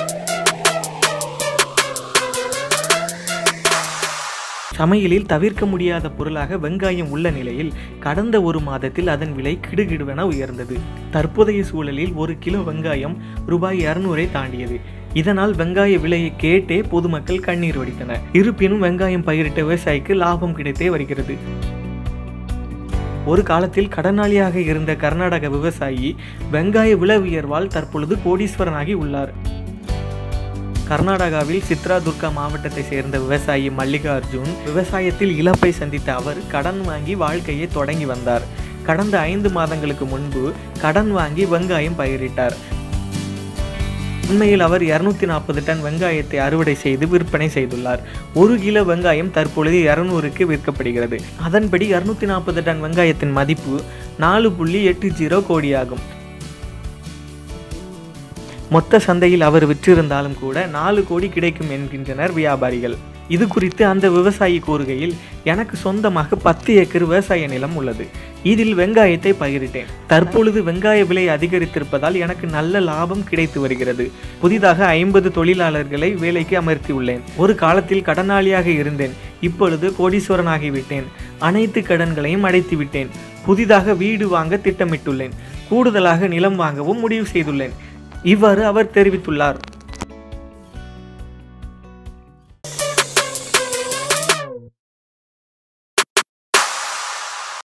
சமையலில் தவிர்க்க முடியாத பொருளாக வெங்காயம் உள்ள நிலையில் கடந்த ஒரு மாதத்தில் அதன் விலை கிடுகிடுவென உயர்ந்தது தற்போதைய சூழலில் ஒரு கிலோ வெங்காயம் ரூபாய் இருநூறை தாண்டியது இதனால் வெங்காய விலையை கேட்டே பொதுமக்கள் கண்ணீர் வடித்தனர் இருப்பினும் வெங்காயம் பயிரிட்ட விவசாயிக்கு லாபம் கிடைத்தே வருகிறது ஒரு காலத்தில் கடனாளியாக இருந்த கர்நாடக விவசாயி வெங்காய விலை உயர்வால் தற்பொழுது கோடீஸ்வரனாகி உள்ளார் கர்நாடகாவில் சித்ராதுர்கா மாவட்டத்தை சேர்ந்த விவசாயி மல்லிகா அர்ஜுன் விவசாயத்தில் இழப்பை சந்தித்த அவர் கடன் வாங்கி வாழ்க்கையை தொடங்கி வந்தார் கடந்த ஐந்து மாதங்களுக்கு முன்பு கடன் வாங்கி வெங்காயம் பயிரிட்டார் உண்மையில் அவர் இருநூத்தி நாற்பது டன் வெங்காயத்தை அறுவடை செய்து விற்பனை செய்துள்ளார் ஒரு கிலோ வெங்காயம் தற்பொழுது இருநூறுக்கு விற்கப்படுகிறது அதன்படி இருநூத்தி நாற்பது டன் வெங்காயத்தின் மதிப்பு நாலு புள்ளி எட்டு ஜீரோ கோடியாகும் மொத்த சந்தையில் அவர் விற்றிருந்தாலும் கூட நாலு கோடி கிடைக்கும் என்கின்றனர் வியாபாரிகள் இது குறித்து அந்த விவசாயி கூறுகையில் எனக்கு சொந்தமாக பத்து ஏக்கர் விவசாய நிலம் உள்ளது இதில் வெங்காயத்தை பயிரிட்டேன் தற்பொழுது வெங்காய விலை அதிகரித்திருப்பதால் எனக்கு நல்ல லாபம் கிடைத்து வருகிறது புதிதாக ஐம்பது தொழிலாளர்களை வேலைக்கு அமர்த்தியுள்ளேன் ஒரு காலத்தில் கடனாளியாக இருந்தேன் இப்பொழுது கோடீஸ்வரனாகிவிட்டேன் அனைத்து கடன்களையும் அடைத்து விட்டேன் புதிதாக வீடு வாங்க திட்டமிட்டுள்ளேன் கூடுதலாக நிலம் வாங்கவும் முடிவு செய்துள்ளேன் இவ்வாறு அவர் தெரிவித்துள்ளார்